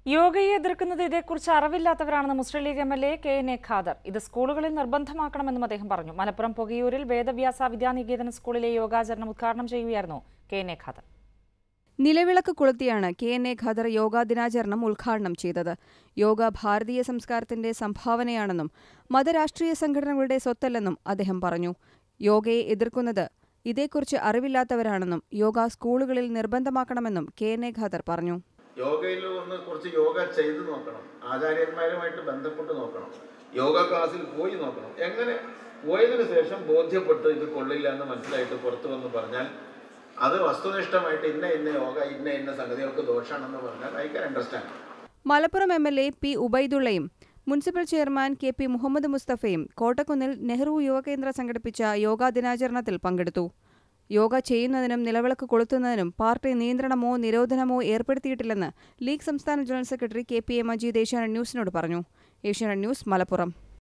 യോഗയെ എതിർക്കുന്നത് ഇതേക്കുറിച്ച് അറിവില്ലാത്തവരാണെന്ന് Muslim League M L A K N A Khader ഇത് സ്കൂളുകളിൽ നിർബന്ധമാക്കണമെന്നും അദ്ദേഹം പറഞ്ഞു മലപ്പുറം പുകയൂരിൽ വേദവ്യാസ വിദ്യാനികേതന സ്കൂളിലെ യോഗാചരണം ഉദ്ഘാടനം ചെയ്യുകയായിരുന്നു കെ എൻ എ ഖാദർ നിലവിളക്ക് കൊളുത്തിയാണ് കെ എൻ എ ഖദർ യോഗാ ദിനാചരണം ഉദ്ഘാടനം ചെയ്തത് യോഗ ഭാരതീയ സംസ്കാരത്തിന്റെ സംഭാവനയാണെന്നും മതരാഷ്ട്രീയ സംഘടനകളുടെ സ്വത്തല്ലെന്നും അദ്ദേഹം പറഞ്ഞു യോഗയെ എതിർക്കുന്നത് ഇതേക്കുറിച്ച് അറിവില്ലാത്തവരാണെന്നും യോഗ സ്കൂളുകളിൽ നിർബന്ധമാക്കണമെന്നും കെ എൻ എ ഖദർ പറഞ്ഞു യോഗയിൽ ഒന്ന് കുറച്ച് യോഗ ചെയ്ത് നോക്കണം ആചാര്യന്മാരുമായിട്ട് ബന്ധപ്പെട്ട് നോക്കണം യോഗ ക്ലാസ്സിൽ പോയി നോക്കണം എങ്ങനെ പോയതിനു ശേഷം ബോധ്യപ്പെട്ട് ഇത് കൊള്ളില്ല എന്ന് മനസ്സിലായിട്ട് പുറത്തു വന്ന് പറഞ്ഞാൽ അത് വസ്തുനിഷ്ഠമായിട്ട് ഇന്ന ഇന്ന യോഗ ഇന്ന ഇന്ന സംഗതികൾക്ക് ദോഷമാണെന്ന് പറഞ്ഞാൽ I can understand Malappuram M L A P ഉബൈദുള്ളയും municipal chairman K P Muhammad മുസ്തഫയും കോട്ടക്കുന്നിൽ നെഹ്റു യുവകേന്ദ്ര സംഘടിപ്പിച്ച യോഗാ ദിനാചരണത്തിൽ പങ്കെടുത്തു യോഗ ചെയ്യുന്നതിനും നിലവിളക്ക് കൊളുത്തുന്നതിനും പാർട്ടി നിയന്ത്രണമോ നിരോധനമോ ഏർപ്പെടുത്തിയിട്ടില്ലെന്ന് ലീഗ് സംസ്ഥാന general secretary K P A Majeed Asianet ന്യൂസിനോട് പറഞ്ഞു ഏഷ്യാനെറ്റ് ന്യൂസ് മലപ്പുറം